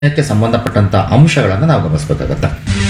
ಇದಕ್ಕೆ ಸಂಬಂಧಪಟ್ಟಂತ ಅಂಶಗಳನ್ನು ನಾವು ಗಮನಿಸಬೇಕಾಗತ್ತೆ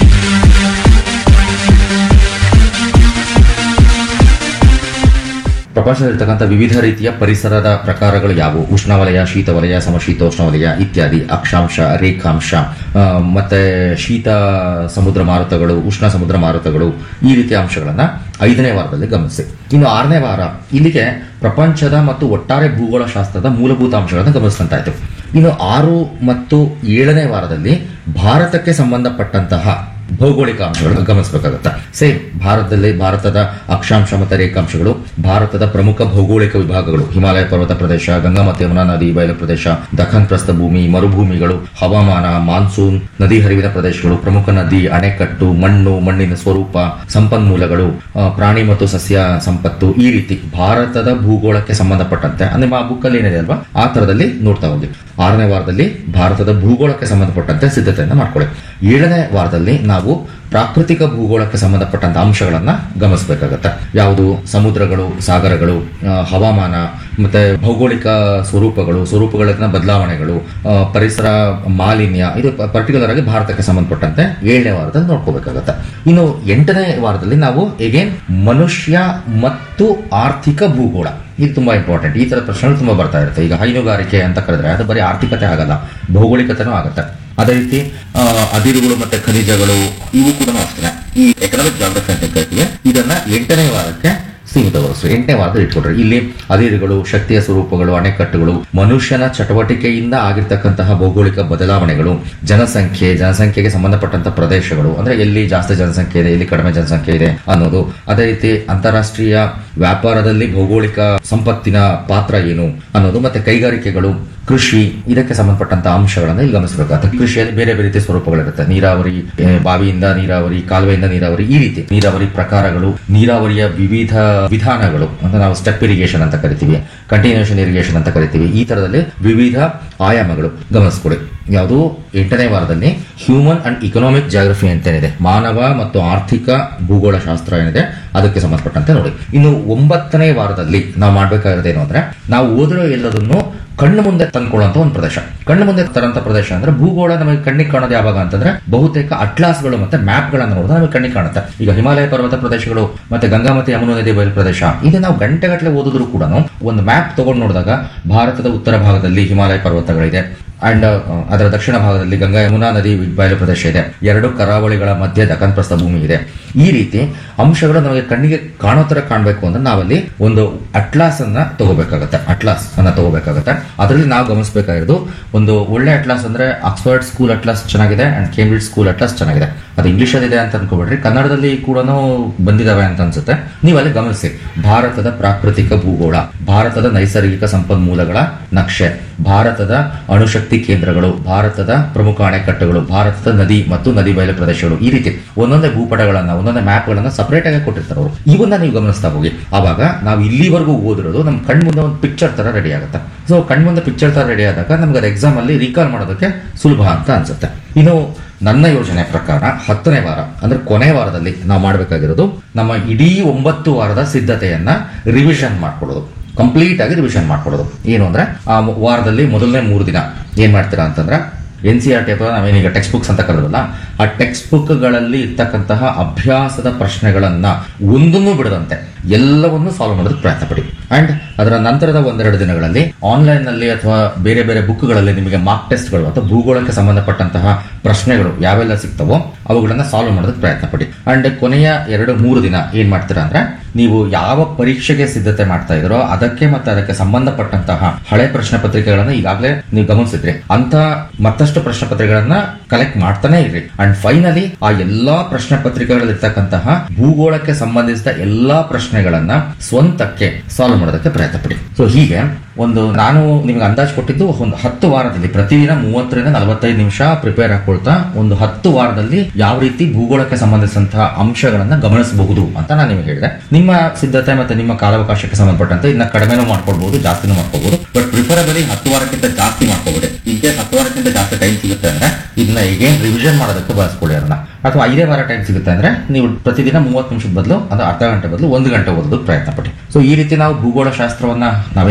ಪ್ರಪಂಚದಲ್ಲಿರ್ತಕ್ಕಂಥ ವಿವಿಧ ರೀತಿಯ ಪರಿಸರದ ಪ್ರಕಾರಗಳು ಯಾವುವು ಉಷ್ಣವಲಯ ಶೀತವಲಯ ಸಮಶೀತೋಷ್ಣವಲಯ ಇತ್ಯಾದಿ ಅಕ್ಷಾಂಶ ರೇಖಾಂಶ ಆ, ಮತ್ತೆ ಶೀತ ಸಮುದ್ರ ಮಾರುತಗಳು ಉಷ್ಣ ಸಮುದ್ರ ಮಾರುತಗಳು ಈ ರೀತಿಯ ಅಂಶಗಳನ್ನ ಐದನೇ ವಾರದಲ್ಲಿ ಗಮನಿಸಿ ಇನ್ನು ಆರನೇ ವಾರ ಇಲ್ಲಿಗೆ ಪ್ರಪಂಚದ ಮತ್ತು ಒಟ್ಟಾರೆ ಭೂಗೋಳ ಶಾಸ್ತ್ರದ ಮೂಲಭೂತ ಅಂಶಗಳನ್ನು ಗಮನಿಸಿದಂತಾಯ್ತು ಇನ್ನು ಆರು ಮತ್ತು ಏಳನೇ ವಾರದಲ್ಲಿ ಭಾರತಕ್ಕೆ ಸಂಬಂಧಪಟ್ಟಂತಹ ಭೌಗೋಳಿಕ ಅಂಶಗಳನ್ನು ಗಮನಿಸಬೇಕಾಗುತ್ತೆ ಸೇಮ್ ಭಾರತದಲ್ಲಿ ಭಾರತದ ಅಕ್ಷಾಂಶ ಮತ್ತು ರೇಖಾಂಶಗಳು ಭಾರತದ ಪ್ರಮುಖ ಭೌಗೋಳಿಕ ವಿಭಾಗಗಳು ಹಿಮಾಲಯ ಪರ್ವತ ಪ್ರದೇಶ ಗಂಗಾ ಮತ್ತು ಯಮುನಾ ನದಿ ಬಯಲು ಪ್ರದೇಶ ದಖನ್ ಪ್ರಸ್ಥಭೂಮಿ ಮರುಭೂಮಿಗಳು ಹವಾಮಾನ ಮಾನ್ಸೂನ್ ನದಿ ಹರಿವಿನ ಪ್ರದೇಶಗಳು ಪ್ರಮುಖ ನದಿ ಅಣೆಕಟ್ಟು ಮಣ್ಣು ಮಣ್ಣಿನ ಸ್ವರೂಪ ಸಂಪನ್ಮೂಲಗಳು ಆ, ಪ್ರಾಣಿ ಮತ್ತು ಸಸ್ಯ ಸಂಪತ್ತು ಈ ರೀತಿ ಭಾರತದ ಭೂಗೋಳಕ್ಕೆ ಸಂಬಂಧಪಟ್ಟಂತೆ ನಿಮ್ಮ ಆ ಬುಕ್ಕಲ್ಲಿ ಏನಿದೆ ಅಲ್ವಾ ಆ ತರದಲ್ಲಿ ನೋಡ್ತಾ ಹೋಗಿ ಆರನೇ ವಾರದಲ್ಲಿ ಭಾರತದ ಭೂಗೋಳಕ್ಕೆ ಸಂಬಂಧಪಟ್ಟಂತೆ ಸಿದ್ಧತೆಯನ್ನು ಮಾಡ್ಕೊಳ್ಳಿ ಏಳನೇ ವಾರದಲ್ಲಿ ನಾವು ಪ್ರಾಕೃತಿಕ ಭೂಗೋಳಕ್ಕೆ ಸಂಬಂಧಪಟ್ಟಂತ ಅಂಶಗಳನ್ನ ಗಮನಿಸಬೇಕಾಗತ್ತೆ ಯಾವುದು ಸಮುದ್ರಗಳು ಸಾಗರಗಳು ಆ, ಹವಾಮಾನ ಮತ್ತೆ ಭೌಗೋಳಿಕ ಸ್ವರೂಪಗಳು ಸ್ವರೂಪಗಳಲ್ಲಿನ ಬದಲಾವಣೆಗಳು ಆ, ಪರಿಸರ ಮಾಲಿನ್ಯ ಇದು ಪರ್ಟಿಕ್ಯುಲರ್ ಆಗಿ ಭಾರತಕ್ಕೆ ಸಂಬಂಧಪಟ್ಟಂತೆ ಏಳನೇ ವಾರದಲ್ಲಿ ನೋಡ್ಕೋಬೇಕಾಗತ್ತೆ ಇನ್ನು ಎಂಟನೇ ವಾರದಲ್ಲಿ ನಾವು ಎಗೇನ್ ಮನುಷ್ಯ ಮತ್ತು ಆರ್ಥಿಕ ಭೂಗೋಳ ಇದು ತುಂಬಾ ಇಂಪಾರ್ಟೆಂಟ್ ಈ ತರ ಪ್ರಶ್ನೆಗಳು ತುಂಬಾ ಬರ್ತಾ ಇರುತ್ತೆ ಈಗ ಹೈನುಗಾರಿಕೆ ಅಂತ ಕರೆದ್ರೆ ಅದು ಬರೀ ಆರ್ಥಿಕತೆ ಆಗಲ್ಲ ಭೌಗೋಳಿಕತೆನೂ ಆಗುತ್ತೆ ಅದೇ ರೀತಿ ಆ, ಅದಿರುಗಳು ಮತ್ತೆ ಖನಿಜಗಳು ಇವು ಕೂಡ ಅಷ್ಟೇ ಈ ಎಕನಾಮಿಕ್ ಜಾಗ್ರಫಿ ಅಂತ ಕರಿತೀವಿ ಇದನ್ನ ಎಂಟನೇ ವಾರಕ್ಕೆ ಸೀಮಿತಗೊಳಿಸು ಎಂಟನೇ ವಾರದಲ್ಲಿ ಇಟ್ಕೊಡ್ರಿ ಇಲ್ಲಿ ಅದಿರುಗಳು ಶಕ್ತಿಯ ಸ್ವರೂಪಗಳು ಅಣೆಕಟ್ಟುಗಳು ಮನುಷ್ಯನ ಚಟುವಟಿಕೆಯಿಂದ ಆಗಿರ್ತಕ್ಕಂತಹ ಭೌಗೋಳಿಕ ಬದಲಾವಣೆಗಳು ಜನಸಂಖ್ಯೆ ಜನಸಂಖ್ಯೆಗೆ ಸಂಬಂಧಪಟ್ಟಂತ ಪ್ರದೇಶಗಳು ಅಂದ್ರೆ ಎಲ್ಲಿ ಜಾಸ್ತಿ ಜನಸಂಖ್ಯೆ ಇದೆ ಎಲ್ಲಿ ಕಡಿಮೆ ಜನಸಂಖ್ಯೆ ಇದೆ ಅನ್ನೋದು ಅದೇ ರೀತಿ ಅಂತಾರಾಷ್ಟ್ರೀಯ ವ್ಯಾಪಾರದಲ್ಲಿ ಭೌಗೋಳಿಕ ಸಂಪತ್ತಿನ ಪಾತ್ರ ಏನು ಅನ್ನೋದು ಮತ್ತೆ ಕೈಗಾರಿಕೆಗಳು ಕೃಷಿ ಇದಕ್ಕೆ ಸಂಬಂಧಪಟ್ಟಂತ ಅಂಶಗಳನ್ನು ಇಲ್ಲಿ ಗಮನಿಸಬೇಕಾಗುತ್ತೆ ಕೃಷಿಯಲ್ಲಿ ಬೇರೆ ಬೇರೆ ರೀತಿಯ ಸ್ವರೂಪಗಳಿರುತ್ತೆ ನೀರಾವರಿ ಏ, ಬಾವಿಯಿಂದ ನೀರಾವರಿ ಕಾಲುವೆಯಿಂದ ನೀರಾವರಿ ಈ ರೀತಿ ನೀರಾವರಿ ಪ್ರಕಾರಗಳು ನೀರಾವರಿಯ ವಿವಿಧ ವಿಧಾನಗಳು ಅಂತ ನಾವು ಸ್ಟೆಪ್ ಇರಿಗೇಷನ್ ಅಂತ ಕರಿತೀವಿ ಕಂಟಿನ್ಯೂಷನ್ ಇರಿಗೇಷನ್ ಅಂತ ಕರಿತೀವಿ ಈ ತರದಲ್ಲಿ ವಿವಿಧ ಆಯಾಮಗಳು ಗಮನಿಸ್ಕೊಡಿ ಯಾವುದು ಎಂಟನೇ ವಾರದಲ್ಲಿ ಹ್ಯೂಮನ್ ಅಂಡ್ ಇಕನಾಮಿಕ್ ಜಾಗ್ರಫಿ ಅಂತ ಏನಿದೆ ಮಾನವ ಮತ್ತು ಆರ್ಥಿಕ ಭೂಗೋಳ ಶಾಸ್ತ್ರ ಏನಿದೆ ಅದಕ್ಕೆ ಸಂಬಂಧಪಟ್ಟಂತೆ ನೋಡಿ ಇನ್ನು ಒಂಬತ್ತನೇ ವಾರದಲ್ಲಿ ನಾವು ಮಾಡ್ಬೇಕಾಗಿರೋದೇನು ಅಂದ್ರೆ ನಾವು ಓದಿರೋ ಎಲ್ಲದನ್ನು ಕಣ್ಣು ಮುಂದೆ ತಂದ್ಕೊಳ್ಳುವಂತ ಒಂದು ಪ್ರದೇಶ ಕಣ್ಣು ಮುಂದೆ ತರಂತ ಪ್ರದೇಶ ಅಂದ್ರೆ ಭೂಗೋಳ ನಮಗೆ ಕಣ್ಣಿಗೆ ಕಾಣೋದು ಯಾವಾಗ ಅಂತಂದ್ರೆ ಬಹುತೇಕ ಅಟ್ಲಾಸ್ಗಳು ಮತ್ತೆ ಮ್ಯಾಪ್ಗಳನ್ನು ನೋಡಿದ್ರೆ ನಮಗೆ ಕಣ್ಣಿಗೆ ಕಾಣುತ್ತೆ ಈಗ ಹಿಮಾಲಯ ಪರ್ವತ ಪ್ರದೇಶಗಳು ಮತ್ತೆ ಗಂಗಾ ಮತ್ತು ಯಮುನಾ ನದಿ ಬಯಲು ಪ್ರದೇಶ ಇದು ನಾವು ಗಂಟೆಗಟ್ಟಲೆ ಓದಿದ್ರು ಕೂಡ ಒಂದು ಮ್ಯಾಪ್ ತಗೊಂಡು ನೋಡಿದಾಗ ಭಾರತದ ಉತ್ತರ ಭಾಗದಲ್ಲಿ ಹಿಮಾಲಯ ಪರ್ವತಗಳಿದೆ ಅಂಡ್ ಅದರ ದಕ್ಷಿಣ ಭಾಗದಲ್ಲಿ ಗಂಗಾ ಯಮುನಾ ನದಿ ಬಯಲು ಪ್ರದೇಶ ಇದೆ ಎರಡು ಕರಾವಳಿಗಳ ಮಧ್ಯೆ ದಖನ್ ಪ್ರಸ್ಥ ಭೂಮಿ ಇದೆ ಈ ರೀತಿ ಅಂಶಗಳು ನಮಗೆ ಕಣ್ಣಿಗೆ ಕಾಣೋ ತರ ಕಾಣಬೇಕು ಅಂದ್ರೆ ನಾವಲ್ಲಿ ಒಂದು ಅಟ್ಲಾಸ್ ಅನ್ನ ತಗೋಬೇಕಾಗತ್ತೆ ಅಟ್ಲಾಸ್ ಅನ್ನ ತಗೋಬೇಕಾಗತ್ತೆ ಅದರಲ್ಲಿ ನಾವು ಗಮನಿಸಬೇಕಾಗಿರೋದು ಒಂದು ಒಳ್ಳೆ ಅಟ್ಲಾಸ್ ಅಂದ್ರೆ ಆಕ್ಸ್ಫರ್ಡ್ ಸ್ಕೂಲ್ ಅಟ್ಲಾಸ್ ಚೆನ್ನಾಗಿದೆ ಅಂಡ್ ಕೇಂಬ್ರಿಡ್ಜ್ ಸ್ಕೂಲ್ ಅಟ್ಲಾಸ್ ಚೆನ್ನಾಗಿದೆ ಅದು ಇಂಗ್ಲಿಷ್ ಇದೆ ಅಂತ ಅನ್ಕೋಬೇಡ್ರಿ ಕನ್ನಡದಲ್ಲಿ ಕೂಡ ಬಂದಿದಾವೆ ಅಂತ ಅನ್ಸುತ್ತೆ ನೀವು ಅಲ್ಲಿ ಗಮನಿಸಿ ಭಾರತದ ಪ್ರಾಕೃತಿಕ ಭೂಗೋಳ ಭಾರತದ ನೈಸರ್ಗಿಕ ಸಂಪನ್ಮೂಲಗಳ ನಕ್ಷೆ ಭಾರತದ ಅಣುಶಕ್ತಿ ಕೇಂದ್ರಗಳು ಭಾರತದ ಪ್ರಮುಖ ಅಣೆಕಟ್ಟುಗಳು ಭಾರತದ ನದಿ ಮತ್ತು ನದಿ ಬಯಲು ಪ್ರದೇಶಗಳು ಈ ರೀತಿ ಒಂದೊಂದೇ ಭೂಪಟಗಳನ್ನ ಒಂದೊಂದೇ ಮ್ಯಾಪ್ ಗಳನ್ನ ಸಪರೇಟ್ ಆಗಿ ಕೊಟ್ಟಿರ್ತಾರೆ ಅವರು ಇವನ್ನ ನೀವು ಗಮನಿಸ್ತಾ ಹೋಗಿ ಆವಾಗ ನಾವು ಇಲ್ಲಿವರೆಗೂ ಓದಿರೋದು ನಮ್ಮ ಕಣ್ ಮುಂದೆ ಒಂದು ಪಿಕ್ಚರ್ ತರ ರೆಡಿ ಆಗುತ್ತೆ ಸೊ ಕಣ್ ಮುಂದೆ ಪಿಕ್ಚರ್ ತರ ರೆಡಿ ಆದಾಗ ನಮ್ಗೆ ಅದು ಎಕ್ಸಾಮ್ ಅಲ್ಲಿ ರೀಕಾಲ್ ಮಾಡೋದಕ್ಕೆ ಸುಲಭ ಅಂತ ಅನ್ಸುತ್ತೆ ಇನ್ನು ನನ್ನ ಯೋಜನೆ ಪ್ರಕಾರ ಹತ್ತನೇ ವಾರ ಅಂದ್ರೆ ಕೊನೆ ವಾರದಲ್ಲಿ ನಾವು ಮಾಡಬೇಕಾಗಿರೋದು ನಮ್ಮ ಇಡೀ ಒಂಬತ್ತು ವಾರದ ಸಿದ್ಧತೆಯನ್ನ ರಿವಿಷನ್ ಮಾಡ್ಕೊಳ್ಳೋದು ಕಂಪ್ಲೀಟ್ ಆಗಿ ರಿವಿಷನ್ ಮಾಡ್ಕೊಳ್ಳೋದು ಏನು ಅಂದ್ರೆ ಆ ವಾರದಲ್ಲಿ ಮೊದಲನೇ ಮೂರು ದಿನ ಏನ್ ಮಾಡ್ತೀರಾ ಅಂತಂದ್ರೆ ಎನ್ ಸಿ ಆರ್ ಟಿ ಅಥವಾ ನಾವೇನೀಗ ಟೆಕ್ಸ್ಟ್ ಬುಕ್ಸ್ ಅಂತ ಕರೆದ್ರಲ್ಲ ಆ ಟೆಕ್ಸ್ಟ್ ಬುಕ್ಗಳಲ್ಲಿ ಇರ್ತಕ್ಕಂತಹ ಅಭ್ಯಾಸದ ಪ್ರಶ್ನೆಗಳನ್ನ ಒಂದನ್ನು ಬಿಡದಂತೆ ಎಲ್ಲವನ್ನು ಸಾಲ್ವ್ ಮಾಡೋದಕ್ಕೆ ಪ್ರಯತ್ನ ಪಡಿ ಅಂಡ್ ಅದರ ನಂತರದ ಒಂದೆರಡು ದಿನಗಳಲ್ಲಿ ಆನ್ಲೈನ್ ನಲ್ಲಿ ಅಥವಾ ಬೇರೆ ಬೇರೆ ಬುಕ್ಗಳಲ್ಲಿ ನಿಮಗೆ ಮಾರ್ಕ್ ಟೆಸ್ಟ್ಗಳು ಅಥವಾ ಭೂಗೋಳಕ್ಕೆ ಸಂಬಂಧಪಟ್ಟಂತಹ ಪ್ರಶ್ನೆಗಳು ಯಾವೆಲ್ಲ ಸಿಗ್ತವೋ ಅವುಗಳನ್ನ ಸಾಲ್ವ್ ಮಾಡೋದಕ್ಕೆ ಪ್ರಯತ್ನ ಪಡಿ ಅಂಡ್ ಕೊನೆಯ ಎರಡು ಮೂರು ದಿನ ಏನ್ ಮಾಡ್ತೀರಾ ಅಂದ್ರೆ ನೀವು ಯಾವ ಪರೀಕ್ಷೆಗೆ ಸಿದ್ಧತೆ ಮಾಡ್ತಾ ಇದ್ರೋ ಅದಕ್ಕೆ ಮತ್ತೆ ಅದಕ್ಕೆ ಸಂಬಂಧಪಟ್ಟಂತಹ ಹಳೆ ಪ್ರಶ್ನೆ ಪತ್ರಿಕೆಗಳನ್ನ ಈಗಾಗಲೇ ನೀವು ಗಮನಿಸಿದ್ರಿ ಅಂತ ಮತ್ತಷ್ಟು ಪ್ರಶ್ನೆ ಪತ್ರಿಕೆಗಳನ್ನ ಕಲೆಕ್ಟ್ ಮಾಡ್ತಾನೆ ಇರ್ರಿ ಅಂಡ್ ಫೈನಲಿ ಆ ಎಲ್ಲಾ ಪ್ರಶ್ನೆ ಪತ್ರಿಕೆಗಳಲ್ಲಿರ್ತಕ್ಕಂತಹ ಭೂಗೋಳಕ್ಕೆ ಸಂಬಂಧಿಸಿದ ಎಲ್ಲಾ ಪ್ರಶ್ನೆಗಳನ್ನ ಸ್ವಂತಕ್ಕೆ ಸಾಲ್ವ್ ಮಾಡೋದಕ್ಕೆ ಪ್ರಯತ್ನ ಪಡಿ ಸೊ ಹೀಗೆ ಒಂದು ನಾನು ನಿಮ್ಗೆ ಅಂದಾಜು ಕೊಟ್ಟಿದ್ದು ಒಂದು ಹತ್ತು ವಾರದಲ್ಲಿ ಪ್ರತಿದಿನ ಮೂವತ್ತರಿಂದ ನಲವತ್ತೈದು ನಿಮಿಷ ಪ್ರಿಪೇರ್ ಹಾಕೊಳ್ತಾ ಒಂದು ಹತ್ತು ವಾರದಲ್ಲಿ ಯಾವ ರೀತಿ ಭೂಗೋಳಕ್ಕೆ ಸಂಬಂಧಿಸಿದಂತಹ ಅಂಶಗಳನ್ನ ಗಮನಿಸಬಹುದು ಅಂತ ನಾನು ನಿಮಗೆ ಹೇಳಿದೆ ನಿಮ್ಮ ಸಿದ್ಧತೆ ಮತ್ತೆ ನಿಮ್ಮ ಕಾಲಾವಕಾಶಕ್ಕೆ ಸಂಬಂಧಪಟ್ಟಂತೆ ಇದನ್ನ ಕಡಿಮೆನೂ ಮಾಡ್ಕೊಳ್ಬಹುದು ಜಾಸ್ತಿನೂ ಮಾಡ್ಕೋಬಹುದು ಬಟ್ ಪ್ರಿಫರಬಲಿ ಹತ್ತು ವಾರಕ್ಕಿಂತ ಜಾಸ್ತಿ ಮಾಡ್ಕೋಬಹುದು ಇನ್ ಕೇಸ್ ಹತ್ತು ವಾರಕ್ಕಿಂತ ಜಾಸ್ತಿ ಟೈಮ್ ಸಿಗುತ್ತೆ ಅಂದ್ರೆ ಇದನ್ನ ಈಗೇನ್ ರಿವಿಷನ್ ಮಾಡೋದಕ್ಕೆ ಬಳಸ್ಕೊಳ್ಳಿ ಅದನ್ನ ಅಥವಾ ಐದೇ ವಾರ ಟೈಮ್ ಸಿಗುತ್ತೆ ಅಂದ್ರೆ ನೀವು ಪ್ರತಿದಿನ ಮೂವತ್ತು ನಿಮಿಷದ ಬದಲು ಅಂದ್ರೆ ಅರ್ಧ ಗಂಟೆ ಬದಲು ಒಂದು ಗಂಟೆ ಓದೋದಕ್ಕೆ ಪ್ರಯತ್ನ ಪಡಿ ಸೊ ಈ ರೀತಿ ನಾವು ಭೂಗೋಳ ಶಾಸ್ತ್ರವನ್ನ ನಾವೇನು ಹತ್ತನೇ ತರಗತಿ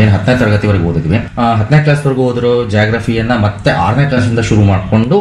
ತರಗತಿವರೆಗೂ ಓದಿದ್ವಿ ಆ, ಹತ್ತನೇ ಕ್ಲಾಸ್ ವರೆಗೂ ಓದಿರೋ ಜಾಗ್ರಫಿಯನ್ನ ಮತ್ತೆ ಆರನೇ ಕ್ಲಾಸಿಂದ ಶುರು ಮಾಡಿಕೊಂಡು